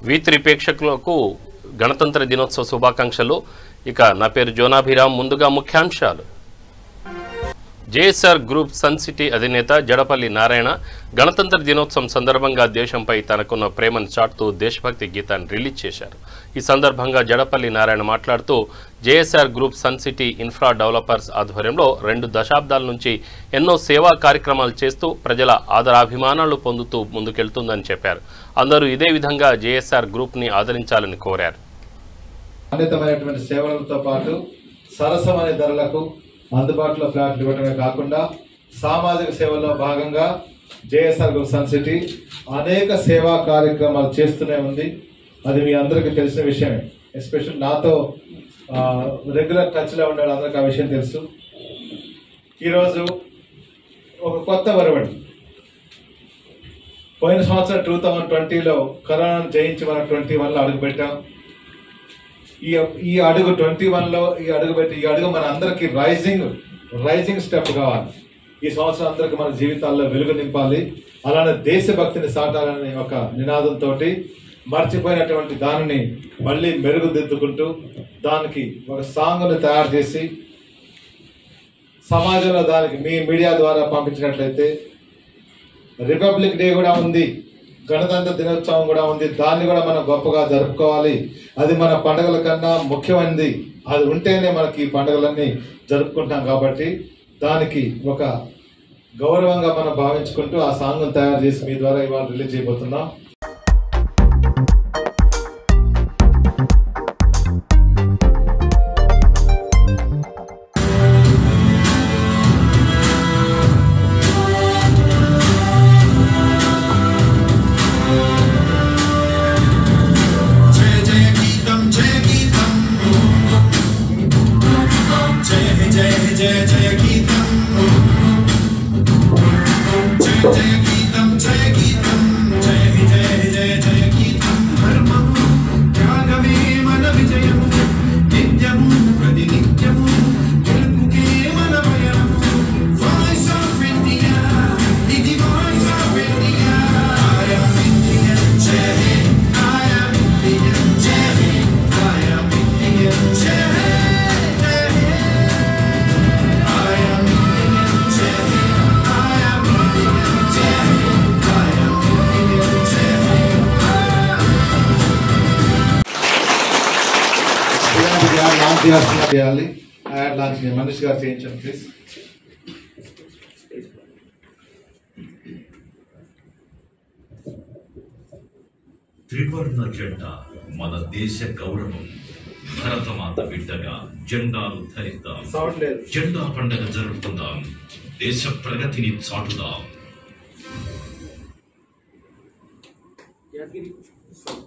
V three ప్రేక్షకులకు గణతంత్ర దినోత్సవ శుభాకాంక్షలు ఇక నా పేరు జోనాభిరామ్ ముందుగా ముఖ్యాంశాలు జేఎస్ఆర్ గ్రూప్ సన్ సిటీ అధినేత జడపల్లి నారాయణ గణతంత్ర దినోత్సవం సందర్భంగా దేశంపై తనకున్న ప్రేమను చాటుతూ దేశభక్తి గీతాన్ని రిలీజ్ చేశారు ఈ సందర్భంగా జడపల్లి నారాయణ మాట్లాడుతూ JSR group sun city infra developers ఆధ్వర్యంలో రెండు దశాబ్దాల నుంచి ఎన్నో సేవా కార్యక్రమాలు చేస్తూ ప్రజల ఆదరాభిమానాలు పొందుతూ ముందుకెళ్తుందని చెప్పారు అందరూ ఇదే విధంగా జేఎస్ఆర్ గ్రూప్ని ఆదరించాలని కోరారు నాణ్యతమైనటువంటి సేవలతో పాటు సరసమైన ధరలకు అందుబాటులో ఫ్లాట్లు ఇవ్వడమే కాకుండా సామాజిక సేవల్లో భాగంగా జేఎస్ఆర్ గ్రూప్ సన్ సిటీ అనేక సేవా కార్యక్రమాలు చేస్తూనే ఉంది అది మీ అందరికీ తెలిసిన విషయమే ఎస్పెషల్ నాతో రెగ్యులర్ టచ్లో ఉండే అందరికీ ఆ విషయం తెలుసు ఈరోజు ఒక కొత్త వరవడి పోయిన సంవత్సరం టూ థౌజండ్ ట్వంటీలో కరోనాను జయించి మనం ట్వంటీ వన్లో అడుగుపెట్టాం ఈ ఈ అడుగు ట్వంటీ వన్ లో ఈ అడుగు పెట్టి ఈ అడుగు మన అందరికి రైజింగ్ రైజింగ్ స్టెప్ కావాలి ఈ సంవత్సరం అందరికి మన జీవితాల్లో వెలుగు నింపాలి అలానే దేశభక్తిని సాటాలనే ఒక నినాదంతో మర్చిపోయినటువంటి దానిని మళ్ళీ మెరుగుదిద్దుకుంటూ దానికి ఒక సాంగ్ను తయారు చేసి సమాజంలో దానికి మీ మీడియా ద్వారా పంపించినట్లయితే రిపబ్లిక్ డే కూడా ఉంది గణతంత్ర దినోత్సవం కూడా ఉంది దాన్ని కూడా మనం గొప్పగా జరుపుకోవాలి అది మన పండుగల కన్నా ముఖ్యమైనది అది ఉంటేనే మనకి ఈ పండుగలన్నీ జరుపుకుంటాం కాబట్టి దానికి ఒక గౌరవంగా మనం భావించుకుంటూ ఆ సాంగ్ను తయారు చేసి మీ ద్వారా ఇవాళ రిలీజ్ చేయబోతున్నాం जय जय गीतम जय गीतम जय जय जय जय गीतम जय जय गीतम जय गीतम जय जय जय जय गीतम धर्मं त्यागमे मन विजयं नित्यं प्रतिनित्यं गल्मुखे मन भयं Voice of India, the voice of India. I am Indian, Jai Hind. I am Indian, Jai Hind. I am Indian, Jai Hind. Jai Hind. I am Indian, Jai Hind. I am Indian, Jai Hind. I am Indian, Jai Hind. ఇలాంటి ad launch చేయాల్సిన చేయాలి ఆ add launch చేయాలి. మనీష్ గారు చేయించండి please త్రివర్ణ జెండా మన దేశ గౌరవం భరతమాత బిడ్డగా జెండాను ధరిద్దాం సౌండ్ లేదు జెండా పండగ జరుపుకుందాం దేశ ప్రగతిని చాటుదాం